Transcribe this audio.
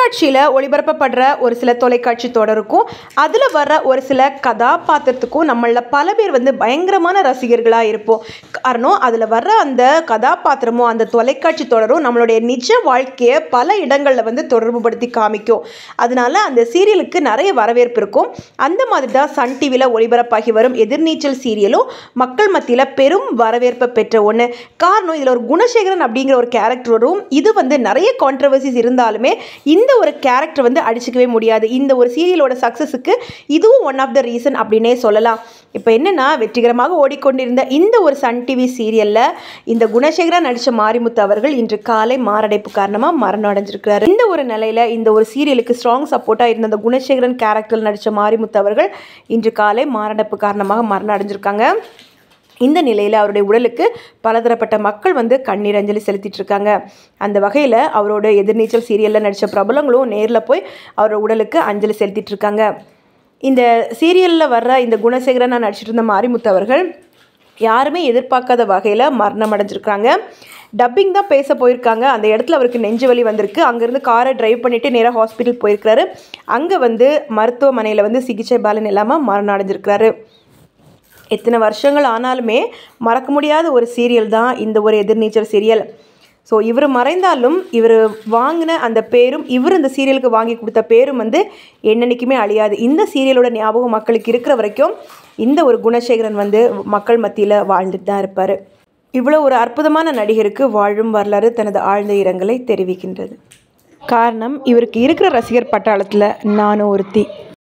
தொலைக்காட்சியில் ஒளிபரப்பப்படுற ஒரு சில தொலைக்காட்சி தொடருக்கும் அதில் வர்ற ஒரு சில கதாபாத்திரத்துக்கும் நம்மள பல பேர் வந்து பயங்கரமான ரசிகர்களாக இருப்போம் காரணம் அதில் வர்ற அந்த கதாபாத்திரமும் அந்த தொலைக்காட்சி தொடரும் நம்மளுடைய நிஜ வாழ்க்கையை பல இடங்களில் வந்து தொடர்புபடுத்தி காமிக்கும் அதனால அந்த சீரியலுக்கு நிறைய வரவேற்பு இருக்கும் அந்த மாதிரி தான் சன் டிவியில் ஒளிபரப்பாகி வரும் எதிர்நீச்சல் சீரியலும் மக்கள் மத்தியில் பெரும் வரவேற்பை பெற்ற ஒன்று காரணம் இதில் ஒரு குணசேகரன் அப்படிங்கிற ஒரு கேரக்டர் வரும் இது வந்து நிறைய கான்ட்ரவர்சிஸ் இருந்தாலுமே இந்த ஒரு கேரக்டர் வந்து அடிச்சுக்கவே முடியாது இந்த ஒரு சீரியலோட சக்ஸஸுக்கு இதுவும் ஒன் ஆஃப் த ரீசன் அப்படின்னே சொல்லலாம் இப்போ என்னென்னா வெற்றிகரமாக ஓடிக்கொண்டிருந்த இந்த ஒரு சன் டிவி சீரியலில் இந்த குணசேகரா நடித்த மாரிமுத்து அவர்கள் இன்று காலை மாரடைப்பு காரணமாக மரணம் அடைஞ்சிருக்கிறாரு இந்த ஒரு நிலையில் இந்த ஒரு சீரியலுக்கு ஸ்ட்ராங் சப்போர்ட்டாக இருந்த அந்த குணசேகரன் கேரக்டர் நடித்த மாரிமுத்து அவர்கள் இன்று காலை மாரடைப்பு காரணமாக மரணம் அடைஞ்சிருக்காங்க இந்த நிலையில் அவருடைய உடலுக்கு பலதரப்பட்ட மக்கள் வந்து கண்ணீர் அஞ்சலி செலுத்திட்டு இருக்காங்க அந்த வகையில் அவரோட எதிர்நீச்சல் சீரியலில் நடித்த பிரபலங்களும் நேரில் போய் அவரோட உடலுக்கு அஞ்சலி செலுத்திட்டு இருக்காங்க இந்த சீரியலில் வர்ற இந்த குணசேகரன் நடிச்சிட்டு இருந்த மாரிமுத்து அவர்கள் யாருமே எதிர்பார்க்காத வகையில் மரணம் அடைஞ்சிருக்காங்க டப்பிங் தான் பேச போயிருக்காங்க அந்த இடத்துல அவருக்கு நெஞ்சு வலி வந்திருக்கு அங்கேருந்து காரை டிரைவ் பண்ணிவிட்டு நேராக ஹாஸ்பிட்டல் போயிருக்கிறாரு அங்கே வந்து மருத்துவமனையில் வந்து சிகிச்சை பலன் இல்லாமல் மரணம் அடைஞ்சிருக்கிறாரு எத்தனை வருஷங்கள் ஆனாலுமே மறக்க முடியாத ஒரு சீரியல் தான் இந்த ஒரு எதிர்நீச்சல் சீரியல் ஸோ இவர் மறைந்தாலும் இவர் வாங்கின அந்த பேரும் இவர் இந்த சீரியலுக்கு வாங்கி கொடுத்த பேரும் வந்து என்னன்னைக்குமே அழியாது இந்த சீரியலோட ஞாபகம் மக்களுக்கு இருக்கிற வரைக்கும் இந்த ஒரு குணசேகரன் வந்து மக்கள் மத்தியில் வாழ்ந்துட்டு தான் இருப்பார் இவ்வளோ ஒரு அற்புதமான நடிகருக்கு வாழும் வரலாறு தனது ஆழ்ந்த இரங்கலை தெரிவிக்கின்றது காரணம் இவருக்கு இருக்கிற ரசிகர் பட்டாளத்தில் நானும் ஒருத்தி